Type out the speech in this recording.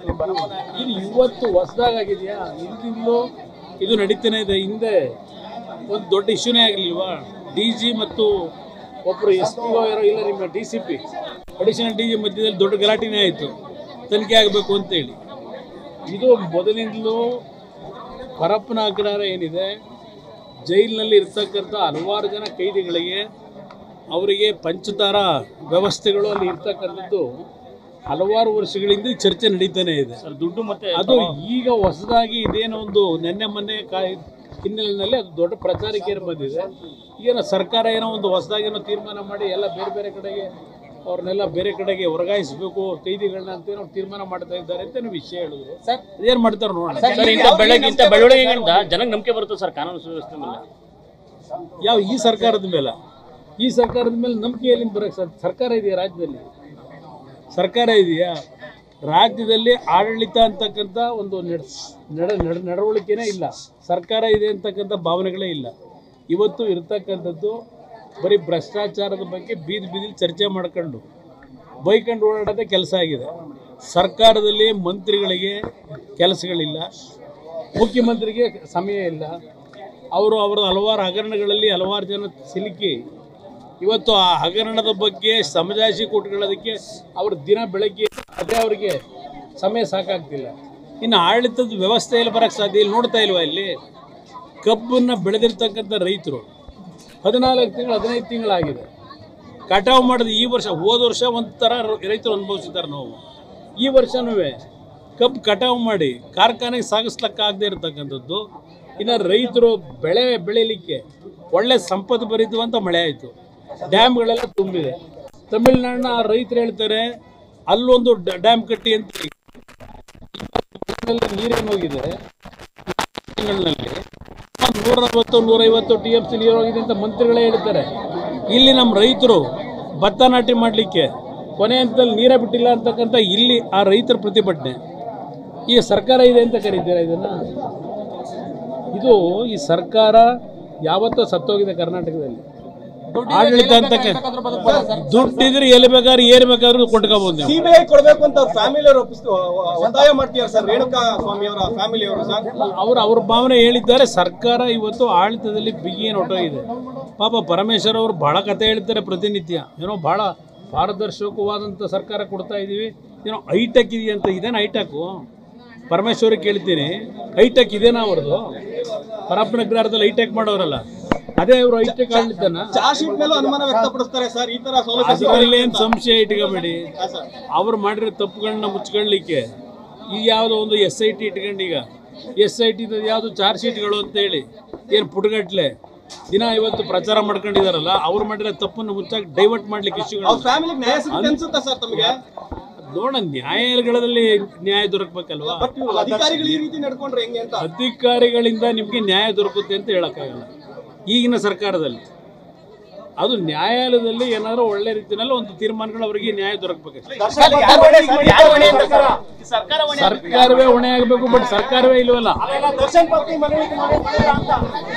ಇದು ಇವತ್ತು ಹೊಸದಾಗಿದೆಯಾ ಹಿಂದಿಂದಲೂ ಇದು ನಡೀತಾನೆ ಇದೆ ಹಿಂದೆ ಒಂದು ದೊಡ್ಡ ಇಶ್ಯೂನೇ ಆಗಲಿಲ್ವಾ ಡಿ ಜಿ ಮತ್ತು ಒಬ್ಬರು ಎಸ್ ಪಿ ಯಾರೋ ಇಲ್ಲ ನಿಮ್ಮ D C P additional D G ಮಧ್ಯದಲ್ಲಿ ದೊಡ್ಡ ಗಲಾಟೆನೇ ಆಯಿತು ತನಿಖೆ ಆಗಬೇಕು ಅಂತೇಳಿ ಇದು ಮೊದಲಿಂದಲೂ ಪರಪ್ಪನ ಅಗ್ರಹಾರ ಏನಿದೆ ಜೈಲಿನಲ್ಲಿ ಇರ್ತಕ್ಕಂಥ ಹಲವಾರು ಜನ ಕೈದಿಗಳಿಗೆ ಅವರಿಗೆ ಪಂಚತಾರ ವ್ಯವಸ್ಥೆಗಳು ಅಲ್ಲಿ ಇರ್ತಕ್ಕಂಥದ್ದು ಹಲವಾರು ವರ್ಷಗಳಿಂದ ಈ ಚರ್ಚೆ ನಡೀತಾನೆ ಇದೆ ಸರ್ ದುಡ್ಡು ಮತ್ತೆ ಅದು ಈಗ ಹೊಸದಾಗಿ ಇದೇನೋ ಒಂದು ನೆನ್ನೆ ಮೊನ್ನೆ ಕಾ ಹಿನ್ನೆಲೆಯಲ್ಲಿ ಅದು ದೊಡ್ಡ ಪ್ರಚಾರಕ್ಕೆ ಏನು ಬಂದಿದೆ ಏನೋ ಸರ್ಕಾರ ಏನೋ ಒಂದು ಹೊಸದಾಗಿ ಏನೋ ತೀರ್ಮಾನ ಮಾಡಿ ಎಲ್ಲ ಬೇರೆ ಬೇರೆ ಕಡೆಗೆ ಅವ್ರನ್ನೆಲ್ಲ ಬೇರೆ ಕಡೆಗೆ ವರ್ಗಾಯಿಸಬೇಕು ಕೈದಿಗಳನ್ನ ಅಂತ ಏನೋ ತೀರ್ಮಾನ ಮಾಡ್ತಾ ಇದ್ದಾರೆ ಅಂತ ಏನೋ ವಿಷಯ ಹೇಳಿದ್ರು ಸರ್ ಅದೇನು ಮಾಡ್ತಾರೆ ನೋಡೋಣ ಸರ್ ಇಂಥ ಬೆಳಗ್ಗೆ ಇಂಥ ಬೆಳವಣಿಗೆಗಳಿಂದ ಜನಕ್ಕೆ ನಂಬಿಕೆ ಬರುತ್ತೆ ಸರ್ ಕಾನೂನು ಸುವ್ಯವಸ್ಥೆ ಮೇಲೆ ಯಾವ ಈ ಸರ್ಕಾರದ ಮೇಲೆ ಈ ಸರ್ಕಾರದ ಮೇಲೆ ನಂಬಿಕೆ ಎಲ್ಲಿಂದ ಬರೋಕ್ಕೆ ಸರ್ ಸರ್ಕಾರ ಇದೆಯಾ ರಾಜ್ಯದಲ್ಲಿ ಸರ್ಕಾರ ಇದೆಯಾ ರಾಜ್ಯದಲ್ಲಿ ಆಡಳಿತ ಅಂತಕ್ಕಂಥ ಒಂದು ನಡ್ ನಡ ನಡ ನಡವಳಿಕೆನೇ ಇಲ್ಲ ಸರ್ಕಾರ ಇದೆ ಅಂತಕ್ಕಂಥ ಭಾವನೆಗಳೇ ಇಲ್ಲ ಇವತ್ತು ಇರ್ತಕ್ಕಂಥದ್ದು ಬರೀ ಭ್ರಷ್ಟಾಚಾರದ ಬಗ್ಗೆ ಬೀದಿ ಬೀದಿಲಿ ಚರ್ಚೆ ಮಾಡ್ಕೊಂಡು ಬೈಕೊಂಡು ಓಡಾಡೋದೇ ಕೆಲಸ ಆಗಿದೆ ಸರ್ಕಾರದಲ್ಲಿ ಮಂತ್ರಿಗಳಿಗೆ ಕೆಲಸಗಳಿಲ್ಲ ಮುಖ್ಯಮಂತ್ರಿಗೆ ಸಮಯ ಇಲ್ಲ ಅವರು ಅವರ ಹಲವಾರು ಹಗರಣಗಳಲ್ಲಿ ಹಲವಾರು ಜನ ಸಿಲುಕಿ ಇವತ್ತು ಆ ಹಗರಣದ ಬಗ್ಗೆ ಸಮಜಾಯಿಷಿ ಕೊಟ್ಕೊಳ್ಳೋದಕ್ಕೆ ಅವ್ರ ದಿನ ಬೆಳಗ್ಗೆ ಅದೇ ಅವರಿಗೆ ಸಮಯ ಸಾಕಾಗ್ತಿಲ್ಲ ಇನ್ನು ಆಡಳಿತದ ವ್ಯವಸ್ಥೆಯಲ್ಲಿ ಬರೋಕ್ಕೆ ಸಾಧ್ಯ ಇಲ್ಲಿ ನೋಡ್ತಾ ಇಲ್ವಾ ಇಲ್ಲಿ ಕಬ್ಬನ್ನು ಬೆಳೆದಿರ್ತಕ್ಕಂಥ ರೈತರು ಹದಿನಾಲ್ಕು ತಿಂಗಳು ಹದಿನೈದು ತಿಂಗಳಾಗಿದೆ ಕಟಾವು ಮಾಡಿದ ಈ ವರ್ಷ ಹೋದ ವರ್ಷ ಒಂಥರ ರೈತರು ಅನುಭವಿಸಿದ್ದಾರೆ ನೋವು ಈ ವರ್ಷನೂ ಕಬ್ಬು ಕಟಾವು ಮಾಡಿ ಕಾರ್ಖಾನೆಗೆ ಸಾಗಿಸ್ಲಿಕ್ಕಾಗದೇ ಇರತಕ್ಕಂಥದ್ದು ಇನ್ನು ರೈತರು ಬೆಳೆ ಬೆಳೀಲಿಕ್ಕೆ ಒಳ್ಳೆ ಸಂಪತ್ತು ಭರಿತವಂತ ಮಳೆ ಆಯಿತು ಡ್ಯಾಮ್ಗಳೆಲ್ಲ ತುಂಬಿದೆ ತಮಿಳ್ನಾಡಿನ ಆ ರೈತರು ಹೇಳ್ತಾರೆ ಅಲ್ಲೊಂದು ಡ- ಡ್ಯಾಮ್ ಕಟ್ಟಿ ಅಂತ ನೀರೇನು ಹೋಗಿದೆ ತಿಂಗಳಿನಲ್ಲಿ ನೂರ ನಲವತ್ತು ನೂರೈವತ್ತು ಟಿ ಎಫ್ ಸಿ ನೀರು ಹೋಗಿದೆ ಅಂತ ಮಂತ್ರಿಗಳೇ ಹೇಳ್ತಾರೆ ಇಲ್ಲಿ ನಮ್ಮ ರೈತರು ಭತ್ತ ನಾಟಿ ಮಾಡಲಿಕ್ಕೆ ಕೊನೆ ಹಂತದಲ್ಲಿ ನೀರೇ ಬಿಟ್ಟಿಲ್ಲ ಅಂತಕ್ಕಂಥ ಇಲ್ಲಿ ಆ ರೈತರ ಪ್ರತಿಭಟನೆ ಈ ಸರ್ಕಾರ ಇದೆ ಅಂತ ಕರೀತೀರಾ ಇದನ್ನ ಇದು ಈ ಸರ್ಕಾರ ಯಾವತ್ತೂ ಸತ್ತೋಗಿದೆ ಕರ್ನಾಟಕದಲ್ಲಿ ಆಡಳಿತ ಅಂತಕ್ಕೆ ದುಡ್ಡಿದ್ರೆ ಎಲ್ಲಿ ಬೇಕಾದ್ರೂ ಏನ್ ಬೇಕಾದ್ರೂ ಕೊಂಡ್ಕೋಬಹುದು ನೀವು ಸಿಬಿಐ ಕೊಡ್ಬೇಕು ಅಂತ ಅವ್ರ ಫ್ಯಾಮಿಲಿ ಅವರು ಒತ್ತಾಯ ಮಾಡ್ತೀರಾ ಸರ್ ರೇಣುಕಾ ಸ್ವಾಮಿ ಅವರ ಫ್ಯಾಮಿಲಿ ಅವರು ಸರ್ ಅವರು ಅವ್ರ ಭಾವನೆ ಹೇಳಿದ್ದಾರೆ ಸರ್ಕಾರ ಇವತ್ತು ಆಡಳಿತದಲ್ಲಿ ಬಿಗಿ ಏನು ಹೊಟ್ಟೋಗಿದೆ ಪಾಪ ಪರಮೇಶ್ವರ್ ಅವರು ಬಹಳ ಕತೆ ಹೇಳ್ತಾರೆ ಪ್ರತಿನಿತ್ಯ ಏನೋ ಬಹಳ ಪಾರದರ್ಶಕವಾದಂಥ ಸರ್ಕಾರ ಕೊಡ್ತಾ ಇದ್ದೀವಿ ಏನೋ ಹೈಟೆಕ್ ಇದೆಯಂತ ಇದೇನು ಹೈಟೆಕ್ಕು ಪರಮೇಶ್ವರ್ ಕೇಳ್ತೀನಿ ಹೈಟೆಕ್ ಇದೇನಾ ಅವ್ರದ್ದು ಪರಪ್ಪನಗ್ರಹದಲ್ಲಿ ಹೈಟೆಕ್ ಮಾಡೋರಲ್ಲ ಅದೇ ಅವರು ಹೈಟೆಕ್ ಆಡಳಿತನ ಚಾರ್ಜ್ ಶೀಟ್ ಮೇಲೂ ಅನುಮಾನ ವ್ಯಕ್ತಪಡಿಸ್ತಾರೆ ಸರ್ ಈ ತರ ಸೌಲಭ್ಯ ಅದರಲ್ಲಿ ಏನು ಸಂಶಯ ಇಟ್ಕೋಬೇಡಿ ಹಾ, ಸರ್. ಅವ್ರು ಮಾಡಿರೋ ತಪ್ಪುಗಳನ್ನ ಮುಚ್ಕೊಳ್ಳಿಕ್ಕೆ ಈಗ ಯಾವುದೋ ಒಂದು ಎಸ್ ಐ ಟಿ ಇಟ್ಕೊಂಡು ಈಗ ಎಸ್ ಐ ಟಿ ಯಾವುದು ಚಾರ್ಜ್ ಶೀಟ್ಗಳು ಅಂತ ಹೇಳಿ ಏನು ಪುಟಗಟ್ಲೆ ದಿನ ಇವತ್ತು ಪ್ರಚಾರ ಮಾಡ್ಕೊಂಡಿದಾರಲ್ಲ ಅವ್ರು ಮಾಡಿರೋ ತಪ್ಪನ್ನು ಮುಚ್ಚಾಕ್ ಡೈವರ್ಟ್ ಮಾಡ್ಲಿಕ್ಕೆ ಅವ್ರ ಇಶ್ಯೂಗಳು ಫ್ಯಾಮಿಲಿಗೆ ನ್ಯಾಯ ಸಿಗುತ್ತೆ ಅನ್ಸುತ್ತಾ ಸರ್ ತಮಗೆ ನೋಡೋಣ ನ್ಯಾಯಾಲಯಗಳಲ್ಲಿ ನ್ಯಾಯ ದೊರಕಬೇಕಲ್ವಾ ಬಟ್ ಇವ್ರು ಅಧಿಕಾರಿಗಳು ಈ ರೀತಿ ನಡ್ಕೊಂಡ್ರೆ ಹೆಂಗೆ ಅಂತ ಅಧಿಕಾರಿಗಳಿಂದ ನಿಮಗೆ ನ್ಯಾಯ ದೊರಕುತ್ತೆ ಅಂತ ಹೇಳೋಕ್ಕಾಗಲ್ಲ ಈಗಿನ ಸರ್ಕಾರದಲ್ಲಿ ಅದು ನ್ಯಾಯಾಲಯದಲ್ಲಿ ಏನಾದರೂ ಒಳ್ಳೆ ರೀತಿಯಲ್ಲಿ ಒಂದು ತೀರ್ಮಾನಗಳು ಅವರಿಗೆ ನ್ಯಾಯ ದೊರಕಬೇಕಷ್ಟೇ ಸರ್ಕಾರವೇ ಹೊಣೆ ಆಗಬೇಕು ಬಟ್ ಸರ್ಕಾರವೇ ಇಲ್ವಲ್ಲ